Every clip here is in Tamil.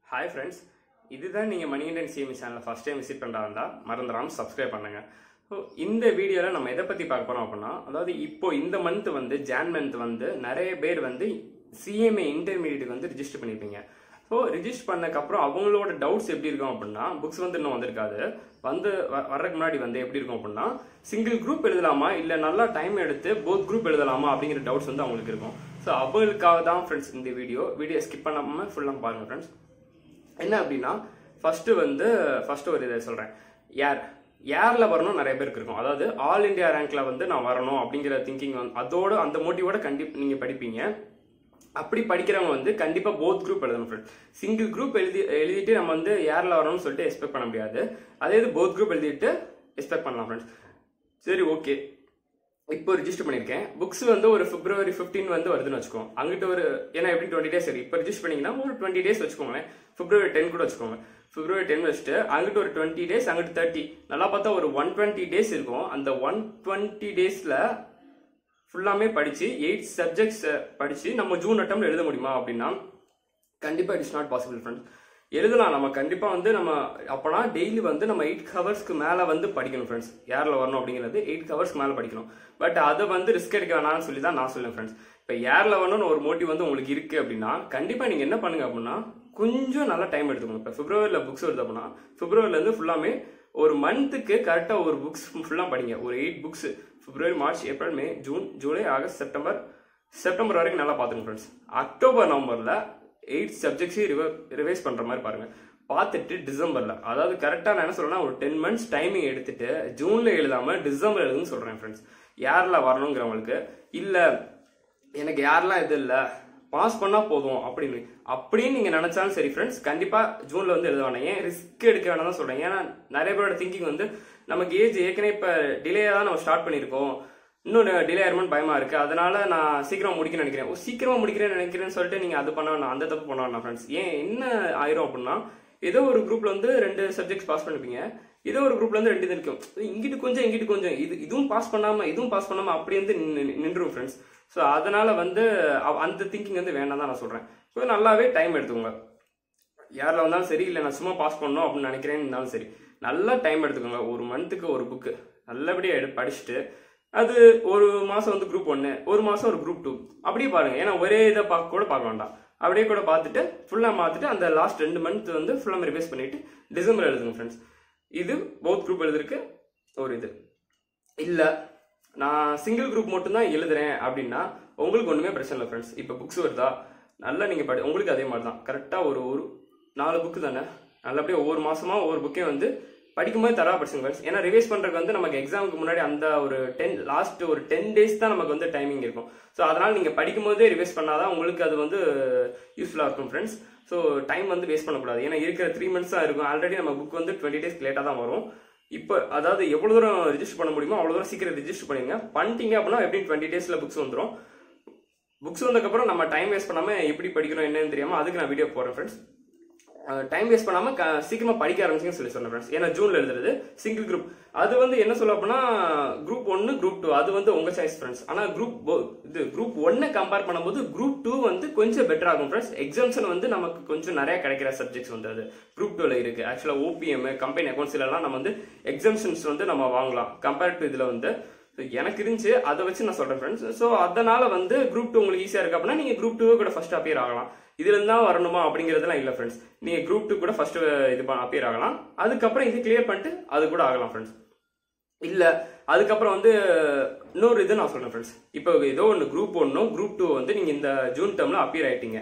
ஹாய் ஃப்ரெண்ட்ஸ் இதுதான் நீங்கள் மணி இண்டியன் சிஎம்இ சேனலை ஃபஸ்ட் டைம் விசிட் பண்ணுறா இருந்தால் மறந்துடாமல் சப்ஸ்கிரைப் பண்ணுங்க ஸோ இந்த வீடியோவில் நம்ம எதை பற்றி பார்க்க போகிறோம் அப்படின்னா அதாவது இப்போ இந்த மந்த் வந்து ஜான் மந்த் வந்து நிறைய பேர் வந்து சிஎம்ஏ இன்டர்மீடியட் வந்து ரிஜிஸ்டர் பண்ணியிருப்பீங்க ஸோ ரிஜிஸ்டர் பண்ணக்கப்புறம் அவங்களோட டவுட்ஸ் எப்படி இருக்கும் அப்படின்னா புக்ஸ் வந்து இன்னும் வந்திருக்காது வந்து வ- வர்றதுக்கு முன்னாடி வந்து எப்படி இருக்கும் அப்படின்னா சிங்கிள் குரூப் எழுதலாமா இல்லை நல்லா டைம் எடுத்து போத் குரூப் எழுதலாமா அப்படிங்கிற டவுட்ஸ் வந்து அவங்களுக்கு இருக்கும் ஸோ அவங்களுக்காக தான் ஃப்ரெண்ட்ஸ் இந்த வீடியோ வீடியோ ஸ்கிப் பண்ணாமல் ஃபுல்லாக பாருங்கள் ஃப்ரெண்ட்ஸ் என்ன அப்படின்னா ஃபர்ஸ்ட் வந்து ஃபர்ஸ்ட் ஒரு இதை சொல்றேன் ஏர் ஏர்ல வரணும் நிறைய பேருக்கு இருக்கும் அதாவது ஆல் இந்தியா ரேங்க்ல வந்து நான் வரணும் அப்படிங்கிற திங்கிங் வந்து அதோட அந்த மோட்டிவோட கண்டிப்பா நீங்க படிப்பீங்க அப்படி படிக்கிறவங்க வந்து கண்டிப்பா போத் குரூப் எழுதணும் ஃப்ரெண்ட் சிங்கிள் குரூப் எழுதி எழுதிட்டு நம்ம வந்து ஏர்ல வரணும்னு சொல்லிட்டு எக்ஸ்பெக்ட் பண்ண முடியாது அதே இது போத் குரூப் எழுதிட்டு எக்ஸ்பெக்ட் பண்ணலாம் ஃப்ரெண்ட்ஸ் சரி ஓகே இப்போ ரிஜிஸ்டர் பண்ணியிருக்கேன் புக்ஸ் வந்து ஒரு பிப்ரவரி 15 வந்து வருதுன்னு வச்சுக்கோங்க அங்கிட்ட ஒரு ஏன்னா எப்படி டுவெண்ட்டி டேஸ் சரி இப்போ ரிஜிஸ்டர் பண்ணீங்கன்னா ஒரு டுவெண்ட்டி டேஸ் வச்சுக்கோங்களேன் பிப்ரவரி டென் கூட வச்சுக்கோங்க பிப்ரவரி டென் வச்சுட்டு அங்கிட்ட ஒரு டுவெண்ட்டி டேஸ் அங்கிட்ட தேர்ட்டி நல்லா பார்த்தா ஒரு ஒன் டுவெண்ட்டி டேஸ் இருக்கும் அந்த ஒன் டுவெண்ட்டி டேஸில் ஃபுல்லாமே படிச்சு எயிட் சப்ஜெக்ட்ஸ் படிச்சு நம்ம ஜூன் அட்டம்ல எழுத முடியுமா அப்படின்னா கண்டிப்பா இட்ஸ் நாட் பாசிபிள் ஃப்ரெண்ட்ஸ் எழுதலாம் நம்ம கண்டிப்பா வந்து நம்ம அப்பனா டெய்லி வந்து நம்ம எயிட் ஹவர்ஸ்க்கு மேல வந்து படிக்கணும் ஃப்ரெண்ட்ஸ் யார்ல வரணும் அப்படிங்கிறது எயிட் ஹவர்ஸ்க்கு மேல படிக்கணும் பட் அதை வந்து ரிஸ்க் எடுக்க வேணாம்னு சொல்லி தான் நான் சொல்லுவேன் ஃப்ரெண்ட்ஸ் இப்போ ஏர்ல வரணும்னு ஒரு மோட்டிவ் வந்து உங்களுக்கு இருக்கு அப்படின்னா கண்டிப்பா நீங்க என்ன பண்ணுங்க அப்படின்னா கொஞ்சம் நல்லா டைம் எடுத்துக்கணும் இப்போ பிப்ரவரியில் புக்ஸ் வருது அப்படின்னா பிப்ரவரில இருந்து ஃபுல்லாமே ஒரு மந்த்துக்கு கரெக்டாக ஒரு புக்ஸ் ஃபுல்லாக படிங்க ஒரு eight books February March April May June July August September September வரைக்கும் நல்லா பார்த்துங்க ஃப்ரெண்ட்ஸ் அக்டோபர் நவம்பரில் எயிட் சப்ஜெக்ட்ஸையும் ரிவ ரிவைஸ் பண்ணுற மாதிரி பாருங்க பார்த்துட்டு டிசம்பரில் அதாவது கரெக்டாக நான் என்ன சொல்றேன்னா ஒரு டென் மந்த்ஸ் டைமிங் எடுத்துட்டு ஜூனில் எழுதாமல் டிசம்பர் எழுதுன்னு சொல்கிறேன் ஃப்ரெண்ட்ஸ் யாரில் வரணுங்கிறவங்களுக்கு இல்லை எனக்கு யாரெல்லாம் இது இல்லை பாஸ் பண்ணா போதும் அப்படின்னு அப்படின்னு நீங்க நினைச்சாலும் சரி ஃப்ரெண்ட்ஸ் கண்டிப்பா ஜூன்ல வந்து எழுத வேணாம் ஏன் ரிஸ்க் எடுக்க வேணாம் தான் சொல்றேன் ஏன்னா நிறைய பேரோட திங்கிங் வந்து நமக்கு ஏஜ் ஏற்கனவே இப்ப டிலே தான் நம்ம ஸ்டார்ட் பண்ணியிருக்கோம் இன்னும் டிலே ஆயிருமோன்னு பயமா இருக்கு அதனால நான் சீக்கிரம் முடிக்க நினைக்கிறேன் ஓ, சீக்கிரமா முடிக்கிறேன்னு நினைக்கிறேன்னு சொல்லிட்டு நீங்க அது பண்ண வேணாம் அந்த தப்பு பண்ண வேணாம் ஃப்ரெண்ட்ஸ் ஏன் என்ன ஆயிரும் அப்படின்னா ஏதோ ஒரு குரூப்ல வந்து ரெண்டு சப்ஜெக்ட்ஸ் பாஸ் பண்ணிப்பீங்க ஏதோ ஒரு குரூப்ல வந்து ரெண்டு இது இருக்கும் இங்கிட்டு கொஞ்சம் இங்கிட்டு கொஞ்சம் இது இதுவும் பாஸ் பண்ணாம இதுவும் பாஸ் பண்ணாம அப்படி வந்து நின்னு- நின்றும் ஃப்ரெண்ட்ஸ் ஸோ அதனால வந்து அவ- அந்த திங்கிங் வந்து வேணாம் தான் நான் சொல்றேன் ஸோ நல்லாவே டைம் எடுத்துக்கோங்க யாரில் வந்தாலும் சரி இல்லை நான் சும்மா பாஸ் பண்ணணும் அப்படின்னு நினைக்கிறேன்னு இருந்தாலும் சரி நல்லா டைம் எடுத்துக்கோங்க ஒரு மந்த்துக்கு ஒரு புக்கு நல்லபடியாக எடு படிச்சுட்டு அது ஒரு மாதம் வந்து குரூப் ஒன்று ஒரு மாதம் ஒரு குரூப் டூ அப்படியே பாருங்க ஏன்னா ஒரே இதை பார்க்க கூட பார்க்க வேண்டாம் அப்படியே கூட பார்த்துட்டு ஃபுல்லாக மாற்றிட்டு அந்த லாஸ்ட் ரெண்டு மந்த் வந்து ஃபுல்லாக ரிவைஸ் பண்ணிட்டு டிசம்பர் எழுதுங்க ஃப்ரெண்ட்ஸ் இது போத் குரூப் எழுதுறதுக்கு ஒரு இது இல்லை நான் சிங்கிள் குரூப் மட்டும்தான் எழுதுறேன் அப்படின்னா உங்களுக்கு ஒன்றுமே பிரச்சனை இல்லை ஃப்ரெண்ட்ஸ் இப்போ புக்ஸ் வருதா நல்லா நீங்கள் படி உங்களுக்கு அதே மாதிரி தான் கரெக்டாக ஒரு ஒரு நாலு புக்கு தானே நல்லபடியாக ஒவ்வொரு மாசமா ஒவ்வொரு புக்கே வந்து படிக்கும்போது தரா படிச்சுங்க ஃப்ரெண்ட்ஸ் ஏன்னா ரிவைஸ் பண்ணுறதுக்கு வந்து நமக்கு எக்ஸாமுக்கு முன்னாடி அந்த ஒரு டென் லாஸ்ட் ஒரு டென் டேஸ் தான் நமக்கு வந்து டைமிங் இருக்கும் ஸோ அதனால் நீங்கள் படிக்கும்போதே ரிவைஸ் பண்ணாதான் உங்களுக்கு அது வந்து யூஸ்ஃபுல்லாக இருக்கும் ஃப்ரெண்ட்ஸ் ஸோ டைம் வந்து வேஸ்ட் பண்ணக்கூடாது ஏன்னா இருக்கிற த்ரீ மந்த்ஸ் தான் இருக்கும் ஆல்ரெடி நம்ம புக் வந்து டுவெண்ட்டி டேஸ் லேட்டாக தான் வரும் இப்போ அதாவது எவ்வளோ தூரம் ரிஜிஸ்டர் பண்ண முடியுமோ அவ்வளோ தூரம் சீக்கிரம் ரிஜிஸ்டர் பண்ணிடுங்க பண்ணிட்டீங்க அப்படின்னா எப்படியும் டுவெண்ட்டி டேஸில் புக்ஸ் வந்துடும் புக்ஸ் வந்ததுக்கப்புறம் நம்ம டைம் வேஸ்ட் பண்ணாமல் எப்படி படிக்கிறோம் என்னன்னு தெரியாமல் அதுக்கு நான் வீடியோ போடுறேன் ஃப்ரெண்ட்ஸ் டைம் வேஸ்ட் பண்ணாம க- சீக்கிரமா படிக்க ஆரம்பிச்சுன்னு சொல்லி சொன்னேன் ஃப்ரெண்ட்ஸ் ஏன்னா ஜூன்ல எழுதுறது சிங்கிள் குரூப் அது வந்து என்ன சொல்ல அப்படின்னா குரூப் ஒன்னு குரூப் டூ அது வந்து உங்க சாய்ஸ் ஃப்ரெண்ட்ஸ் ஆனா குரூப் இது குரூப் ஒன்னை கம்பேர் பண்ணும்போது குரூப் டூ வந்து கொஞ்சம் பெட்டர் ஆகும் ஃப்ரெண்ட்ஸ் எக்ஸாம்ஷன் வந்து நமக்கு கொஞ்சம் நிறைய கிடைக்கிற சப்ஜெக்ட்ஸ் வந்து அது குரூப் டூல இருக்கு ஆக்சுவலா ஓபிஎம் கம்பெனி அக்கௌண்ட்ஸ்ல எல்லாம் நம்ம வந்து எக்ஸாம்ஷன்ஸ் வந்து நம்ம வாங்கலாம் கம்பேர்ட் டு இதுல வந்து So, எனக்கு இருந்துச்சு அதை வச்சு நான் சொல்றேன் ஃப்ரெண்ட்ஸ் ஸோ அதனால வந்து குரூப் டூ உங்களுக்கு ஈஸியா இருக்கு அப்படின்னா நீங்க குரூப் டூ கூட ஃபர்ஸ்ட் அப்பியர் ஆகலாம் இதுல இருந்தா வரணுமா அப்படிங்கறதுலாம் இல்ல ஃப்ரெண்ட்ஸ் நீங்க குரூப் டூ கூட ஃபர்ஸ்ட் இது அப்பியர் ஆகலாம் அதுக்கப்புறம் இது கிளியர் பண்ணிட்டு அது கூட ஆகலாம் ஃப்ரெண்ட்ஸ் இல்ல அதுக்கப்புறம் வந்து இன்னொரு இது நான் சொல்றேன் ஃப்ரெண்ட்ஸ் இப்போ ஏதோ ஒன்று குரூப் ஒன்றும் குரூப் டூ வந்து நீங்க இந்த ஜூன் டேர்ம்ல அப்பியர் ஆயிட்டீங்க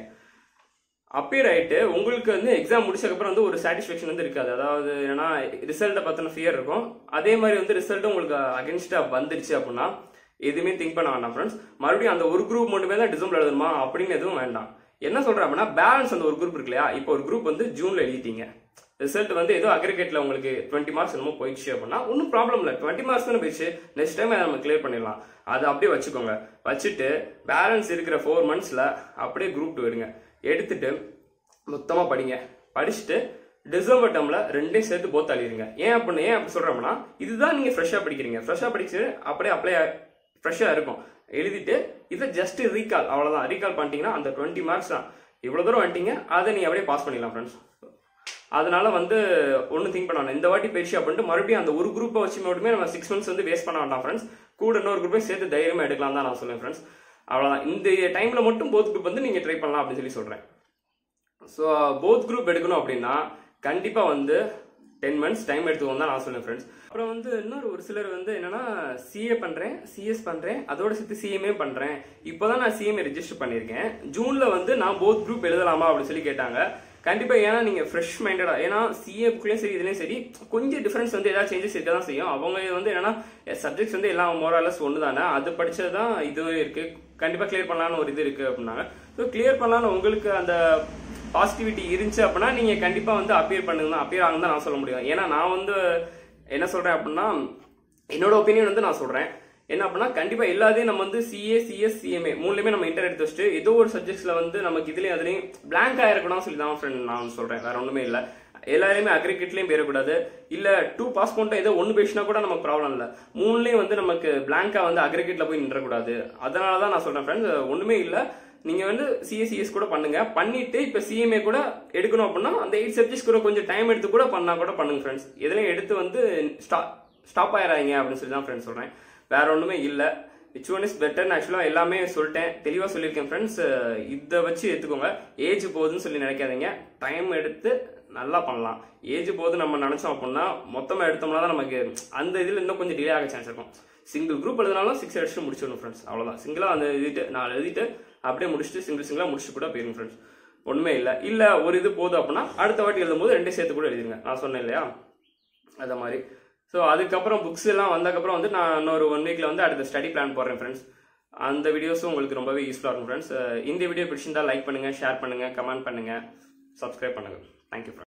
அப்பியர் ஆயிட்டு உங்களுக்கு வந்து எக்ஸாம் முடிச்சதுக்கப்புறம் வந்து ஒரு சாட்டிஸ்ஃபேக்ஷன் வந்து இருக்காது அதாவது ஏன்னா ரிசல்ட்டை பத்தின ஃபியர் இருக்கும் அதே மாதிரி வந்து ரிசல்ட்டும் உங்களுக்கு அகேன்ஸ்டா வந்துருச்சு அப்படின்னா எதுவுமே திங்க் பண்ண வேண்டாம் ஃப்ரெண்ட்ஸ் மறுபடியும் அந்த ஒரு குரூப் மட்டுமே தான் டிசம்பர் எழுதணுமா அப்படின்னு எதுவும் வேண்டாம் என்ன சொல்றேன் அப்படின்னா பேலன்ஸ் அந்த ஒரு குரூப் இருக்கு இல்லையா இப்போ ஒரு குரூப் வந்து ஜூன்ல எழுதிட்டீங்க ரிசல்ட் வந்து ஏதோ அக்ரிகேட்ல உங்களுக்கு டுவெண்ட்டி மார்க்ஸ் என்னமோ போயிடுச்சு அப்படின்னா ஒன்றும் ப்ராப்ளம் இல்லை டுவெண்ட்டி மார்க்ஸ் தானே போயிடுச்சு நெக்ஸ்ட் டைம் அதை நம்ம கிளியர் பண்ணிடலாம் அதை அப்படியே வச்சுக்கோங்க வச்சுட்டு பேலன்ஸ் இருக்கிற ஃபோர் மந்த்ஸ்ல அப்படியே குரூப் டூ எடுங்க எடுத்துட்டு மொத்தமா படிங்க படிச்சுட்டு டிசம்பர் டேர்ம்ல ரெண்டையும் சேர்த்து போத் அழிடுங்க ஏன் அப்படின்னு ஏன் அப்படி சொல்றோம்னா இதுதான் நீங்க ஃப்ரெஷ்ஷா படிக்கிறீங்க ஃப்ரெஷ்ஷா படிச்சு அப்படியே அப்ளை ஃப்ரெஷ்ஷா இருக்கும் எழுதிட்டு இதை ஜஸ்ட் ரீகால் அவ்வளவுதான் ரீகால் பண்ணிட்டீங்கன்னா அந்த டுவெண்ட்டி மார்க்ஸ் தான் இவ்வளவு தூரம் வந்துட்டீங்க அதை நீங்க அப்படியே பாஸ் பண்ணிடலாம் ஃப்ரெண்ட்ஸ் அதனால வந்து ஒன்றும் திங்க் பண்ண வேண்டாம் இந்த வாட்டி போயிடுச்சு அப்படின்ட்டு மறுபடியும் அந்த ஒரு குரூப்பை வச்சு மட்டுமே நம்ம சிக்ஸ் மந்த்ஸ் வந்து வேஸ்ட் பண்ண வேண்டாம் ஃப்ரெண்ட்ஸ் கூட இன்னொரு குரூப்பையும் சேர்த்து தைரியமாக எடுக்கலாம் தான் நான் சொல்லுவேன் ஃப்ரெண்ட்ஸ் அவ்வளோதான் இந்த டைமில் மட்டும் போத் குரூப் வந்து நீங்கள் ட்ரை பண்ணலாம் அப்படின்னு சொல்லி சொல்கிறேன் ஸோ போத் குரூப் எடுக்கணும் அப்படின்னா கண்டிப்பாக வந்து டென் மந்த்ஸ் டைம் எடுத்துக்கணும் தான் நான் சொல்லுவேன் ஃப்ரெண்ட்ஸ் அப்புறம் வந்து இன்னொரு ஒரு சிலர் வந்து என்னன்னா சிஏ பண்ணுறேன் சிஎஸ் பண்ணுறேன் அதோட சேர்த்து சிஎம்ஏ பண்ணுறேன் இப்போ தான் நான் சிஎம்ஏ ரெஜிஸ்டர் பண்ணியிருக்கேன் ஜூனில் வந்து நான் போத் குரூப் எழுதலாமா அப்படின்னு சொல்லி கேட்டாங்க கண்டிப்பாக ஏன்னா நீங்கள் ஃப்ரெஷ் மைண்டடாக ஏன்னா சிஏக்குள்ளேயும் சரி இதுலேயும் சரி கொஞ்சம் டிஃப்ரென்ஸ் வந்து ஏதாவது சேஞ்சஸ் இருக்க தான் செய்யும் அவங்க வந்து என்னன்னா சப்ஜெக்ட்ஸ் வந்து எல்லாம் மோரலஸ் ஒன்று தானே அது படிச்சது தான் இது இருக்குது கண்டிப்பாக கிளியர் பண்ணலான்னு ஒரு இது இருக்குது அப்படின்னாங்க ஸோ கிளியர் பண்ணலான்னு உங்களுக்கு அந்த பாசிட்டிவிட்டி இருந்துச்சு அப்படின்னா நீங்கள் கண்டிப்பாக வந்து அப்பியர் பண்ணுங்க அப்பியர் ஆகுன்னு தான் நான் சொல்ல முடியும் ஏன்னா நான் வந்து என்ன சொல்கிறேன் அப்படின்னா என்னோட ஒப்பீனியன் வந்து நான் சொல்கிறேன் என்ன அப்படின்னா கண்டிப்பாக எல்லாத்தையும் நம்ம வந்து சிஏ சிஎஸ் சிஎம்ஏ மூணுலேயுமே நம்ம இன்டர் எடுத்து வச்சுட்டு ஏதோ ஒரு சப்ஜெக்ட்ஸில் வந்து நமக்கு இதுலேயும் அதுலேயும் பிளாங்காக இருக்கணும்னு சொல்லி தான் ஃப்ரெண்ட் நான் சொல்கிறேன் வேற ஒன்றுமே இல்லை எல்லாருமே அக்ரிகேட்லேயும் போயிடக்கூடாது இல்லை டூ பாஸ் பண்ணிட்டு ஏதோ ஒன்று பேசினா கூட நமக்கு ப்ராப்ளம் இல்லை மூணுலேயும் வந்து நமக்கு பிளாங்கா வந்து அக்ரிகேட்டில் போய் நின்றக்கூடாது அதனால தான் நான் சொல்கிறேன் ஃப்ரெண்ட்ஸ் ஒன்றுமே இல்லை நீங்கள் வந்து சிஎஸ்சிஎஸ் கூட பண்ணுங்க பண்ணிட்டு இப்போ சிஎம்ஏ கூட எடுக்கணும் அப்படின்னா அந்த எயிட் சப்ஜெக்ட்ஸ் கூட கொஞ்சம் டைம் எடுத்து கூட பண்ணால் கூட பண்ணுங்க ஃப்ரெண்ட்ஸ் எதுலையும் எடுத்து வந்து ஸ்டா ஸ்டாப் ஆயிடாதீங்க அப்படின்னு சொல்லி தான் ஃப்ரெண்ட்ஸ் சொல்கிறேன் வேற ஒன்றுமே இல்லை விச் ஒன் இஸ் பெட்டர்னு ஆக்சுவலாக எல்லாமே சொல்லிட்டேன் தெளிவாக சொல்லியிருக்கேன் ஃப்ரெண்ட்ஸ் இதை வச்சு எடுத்துக்கோங்க ஏஜ் போகுதுன்னு சொல்லி நினைக்காதீங்க டைம் எடுத்து நல்லா பண்ணலாம் ஏஜ் போது நம்ம நினச்சோம் அப்படின்னா மொத்தமாக எடுத்தோம்னா தான் நமக்கு அந்த இதில் இன்னும் கொஞ்சம் டிலே ஆக சான்ஸ் இருக்கும் சிங்கிள் குரூப் எழுதினாலும் சிக்ஸ் அடிச்சு முடிச்சிடணும் ஃப்ரெண்ட்ஸ் அவ்வளோதான் சிங்கிளாக அந்த எழுதிட்டு நான் எழுதிட்டு அப்படியே முடிச்சுட்டு சிங்கிள் சிங்கிளாக முடிச்சுட்டு கூட போயிருங்க ஃப்ரெண்ட்ஸ் ஒன்றுமே இல்லை இல்லை ஒரு இது போதும் அப்படின்னா அடுத்த வாட்டி எழுதும்போது ரெண்டே சேர்த்து கூட எழுதிருங்க நான் சொன்னேன் இல்லையா அதை மாதிரி ஸோ அதுக்கப்புறம் புக்ஸ் எல்லாம் வந்ததுக்கப்புறம் வந்து நான் இன்னொரு ஒன் வீக்கில் வந்து அடுத்த ஸ்டடி பிளான் போடுறேன் ஃப்ரெண்ட்ஸ் அந்த வீடியோஸும் உங்களுக்கு ரொம்பவே யூஸ்ஃபுல்லாக இருக்கும் ஃப்ரெண்ட்ஸ் இந்த வீடியோ பிடிச்சிருந்தா லைக் பண்ணுங்கள் ஷேர் பண்ணுங்கள் கமெண்ட் பண்ணுங்கள் சப்ஸ்கிரைப் பண்ணுங்கள் தேங்க்யூ